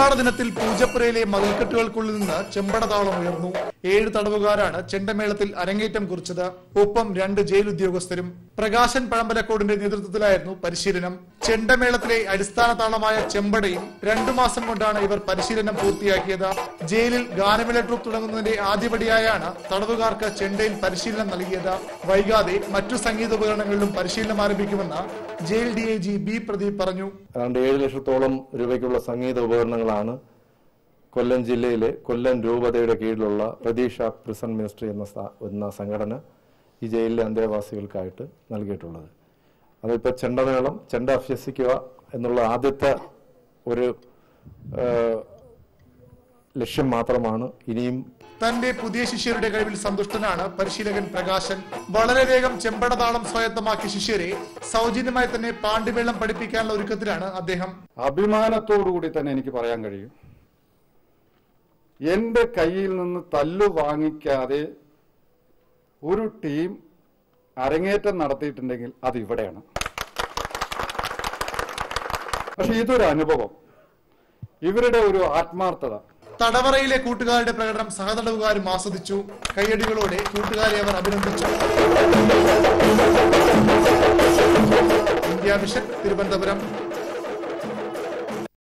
ഉദ്ഘാടന ദിനത്തിൽ പൂജപ്പുരയിലെ മതിൽക്കെട്ടുകൾക്കുള്ളിൽ നിന്ന് ചെമ്പടതാളം ഉയർന്നു ഏഴ് തടവുകാരാണ് ചെണ്ടമേളത്തിൽ അരങ്ങേറ്റം കുറിച്ചത് ഒപ്പം രണ്ട് ജയിൽ ഉദ്യോഗസ്ഥരും പ്രകാശൻ പഴമ്പലക്കോടിന്റെ നേതൃത്വത്തിലായിരുന്നു പരിശീലനം ചെണ്ടമേളത്തിലെ അടിസ്ഥാന താളമായ ചെമ്പടയിൽ രണ്ടു മാസം കൊണ്ടാണ് ഇവർ പരിശീലനം പൂർത്തിയാക്കിയത് ജയിലിൽ ഗാനമേള ട്രൂപ്പ് തുടങ്ങുന്നതിന്റെ ആദ്യപടിയായാണ് തടവുകാർക്ക് ചെണ്ടയിൽ പരിശീലനം നൽകിയത് വൈകാതെ മറ്റു സംഗീത ഉപകരണങ്ങളിലും പരിശീലനം ആരംഭിക്കുമെന്ന് jail D I G B Pradeep പറഞ്ഞു ഏതാണ്ട് ഏഴ് ലക്ഷത്തോളം രൂപയ്ക്കുള്ള സംഗീത ഉപകരണങ്ങളാണ് കൊല്ലം ജില്ലയിലെ കൊല്ലം രൂപതയുടെ കീഴിലുള്ള പ്രതീക്ഷ പ്രിസൺ മിനിസ്ട്രി എന്ന സ്ഥാ- എന്ന സംഘടന ഈ ജയിലിലെ അന്തേവാസികൾക്കായിട്ട് നൽകിയിട്ടുള്ളത് അതിപ്പോൾ ചെണ്ടമേളം ചെണ്ട അഭ്യസിക്കുക എന്നുള്ള ആദ്യത്തെ ഒരു ആ, ലക്ഷ്യം മാത്രമാണ് ഇനിയും തന്റെ പുതിയ ശിഷ്യരുടെ കഴിവിൽ സന്തുഷ്ടനാണ് പരിശീലകൻ പ്രകാശൻ വളരെ വേഗം ചെമ്പടതാളം സ്വായത്തമാക്കിയ ശിഷ്യരെ സൗജന്യമായി തന്നെ പാണ്ഡിമേളം പഠിപ്പിക്കാനുള്ള ഒരുക്കത്തിലാണ് അദ്ദേഹം അഭിമാനത്തോടുകൂടി തന്നെ എനിക്ക് പറയാൻ കഴിയും എന്റെ കയ്യിൽ നിന്ന് തല്ലു വാങ്ങിക്കാതെ ഒരു ടീം അരങ്ങേറ്റം നടത്തിയിട്ടുണ്ടെങ്കിൽ അത് ഇവിടെയാണ് പക്ഷെ ഇതൊരു അനുഭവം ഇവരുടെ ഒരു ആത്മാർത്ഥത തടവറയിലെ കൂട്ടുകാരുടെ പ്രകടനം സഹതടവുകാരും ആസ്വദിച്ചു കയ്യടികളോടെ കൂട്ടുകാരെ അവർ അഭിനന്ദിച്ചു ഇന്ത്യ വിഷൻ തിരുവനന്തപുരം